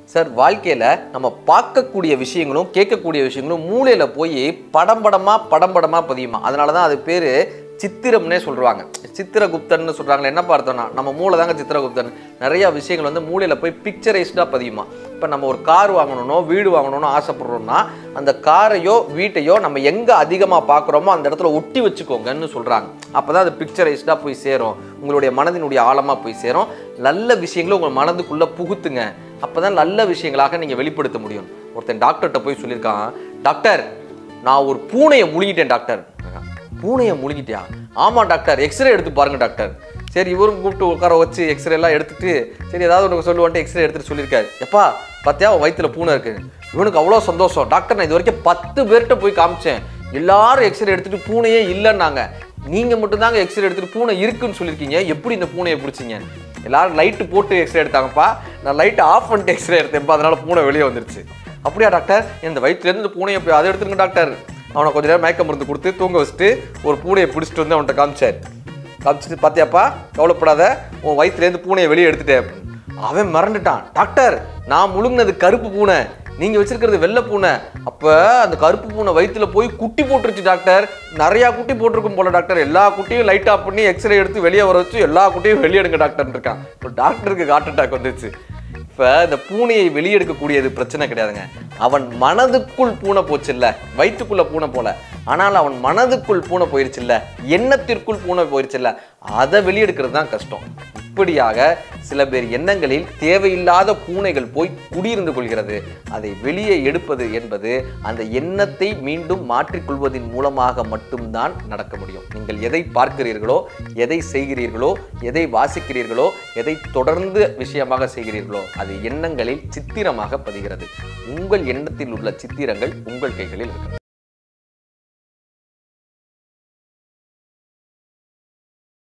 Sir வாழ்க்கையில் நம்ம பார்க்கக்கூடிய விஷயங்களும் கேட்கக்கூடிய விஷயங்களும் மூளையில் போய் படம் படமாக படம் படமாக பதியுமா அதனால தான் அது பேர் சித்திரம்னே சொல்கிறாங்க சித்திரகுப்தன்னு சொல்கிறாங்களே என்ன பார்த்தோம்னா நம்ம மூளை தாங்க சித்திரகுப்தன் நிறைய விஷயங்கள் வந்து மூளையில் போய் பிக்சரைஸ்டாக பதியுமா இப்போ நம்ம ஒரு கார் வாங்கணும்னோ வீடு வாங்கணும்னு ஆசைப்படுறோம்னா அந்த காரையோ வீட்டையோ நம்ம எங்கே அதிகமாக பார்க்குறோமோ அந்த இடத்துல ஒட்டி வச்சுக்கோங்கன்னு சொல்கிறாங்க அப்போ தான் அது பிக்சரைஸ்டாக போய் சேரும் உங்களுடைய மனதினுடைய ஆழமாக போய் சேரும் நல்ல விஷயங்களை உங்கள் மனதுக்குள்ளே புகுத்துங்க அப்போ தான் நல்ல விஷயங்களாக நீங்கள் வெளிப்படுத்த முடியும் ஒருத்தன் டாக்டர்கிட்ட போய் சொல்லியிருக்கான் டாக்டர் நான் ஒரு பூனையை முழுகிட்டேன் டாக்டர் பூனையை முழுகிட்டியா ஆமாம் டாக்டர் எக்ஸ்ரே எடுத்து பாருங்க டாக்டர் சரி இவரும் கூப்பிட்டு உட்கார வச்சு எக்ஸ்ரே எல்லாம் எடுத்துட்டு சரி ஏதாவது ஒன்று சொல்லுவான்ட்டு எக்ஸ்ரே எடுத்துட்டு சொல்லியிருக்காரு எப்பா பார்த்தியா உன் வயித்துல பூனை இருக்கு இவனுக்கு அவ்வளோ சந்தோஷம் டாக்டர் நான் இது வரைக்கும் பத்து பேர்கிட்ட போய் காமிச்சேன் எல்லாரும் எக்ஸ்ரே எடுத்துட்டு பூனையே இல்லைன்னாங்க நீங்க மட்டும்தாங்க எக்ஸ்ரே எடுத்துட்டு பூனை இருக்குன்னு சொல்லியிருக்கீங்க எப்படி இந்த பூனையை பிடிச்சிங்க எல்லாரும் லைட்டு போட்டு எக்ஸ்ரே எடுத்தாங்கப்பா நான் லைட்டை ஆஃப் பண்ணிட்டு எக்ஸ்ரே எடுத்தேன்ப்பா அதனால பூனை வெளியே வந்துருச்சு அப்படியா டாக்டர் இந்த வயிற்றுலேருந்து இந்த பூனையை போய் அதை எடுத்துருங்க டாக்டர் அவனை கொஞ்ச நேரம் மயக்க மருந்து கொடுத்து தூங்க வச்சுட்டு ஒரு பூனையை பிடிச்சிட்டு வந்து அவன்கிட்ட காமிச்சார் காமிச்சிட்டு பார்த்தியாப்பா கவலைப்படாத உன் வயிற்றுலேருந்து பூனையை வெளியே எடுத்துட்டேன் அப்படின்னு. அவன் மறந்துட்டான் டாக்டர் நான் முழுங்கினது கருப்பு பூனை நீங்க வச்சிருக்கிறது வெள்ளை பூனை அப்ப அந்த கருப்பு பூனை வயித்துல போய் குட்டி போட்டுருச்சு டாக்டர் நிறைய குட்டி போட்டிருக்கும் போல டாக்டர் எல்லா குட்டியும் லைட் ஆஃப் பண்ணி எக்ஸ்ரே எடுத்து வெளியே வர வச்சு எல்லா குட்டியும் வெளியே எடுங்க டாக்டர் இருக்கான் இப்போ டாக்டருக்கு ஹார்ட் அட்டாக் வந்துச்சு இப்போ இந்த பூனையை வெளியெடுக்கக்கூடியது பிரச்சனை கிடையாதுங்க அவன் மனதுக்குள் பூனை போச்சுல்ல வயிற்றுக்குள்ள பூனை போல ஆனால் அவன் மனதுக்குள் பூனை போயிருச்சுல்ல எண்ணத்திற்குள் பூனை போயிருச்சுல்ல அதை வெளியெடுக்கிறது தான் கஷ்டம் இப்படியாக சில பேர் எண்ணங்களில் தேவையில்லாத பூனைகள் போய் குடியிருந்து கொள்கிறது அதை வெளியே எடுப்பது என்பது அந்த எண்ணத்தை மீண்டும் மாற்றிக்கொள்வதன் மூலமாக மட்டும்தான் நடக்க முடியும் நீங்கள் எதை பார்க்கிறீர்களோ எதை செய்கிறீர்களோ எதை வாசிக்கிறீர்களோ எதை தொடர்ந்து விஷயமாக செய்கிறீர்களோ அது எண்ணங்களில் சித்திரமாக பதிகிறது உங்கள் எண்ணத்தில் உள்ள சித்திரங்கள் உங்கள் கைகளில் இருக்கிறது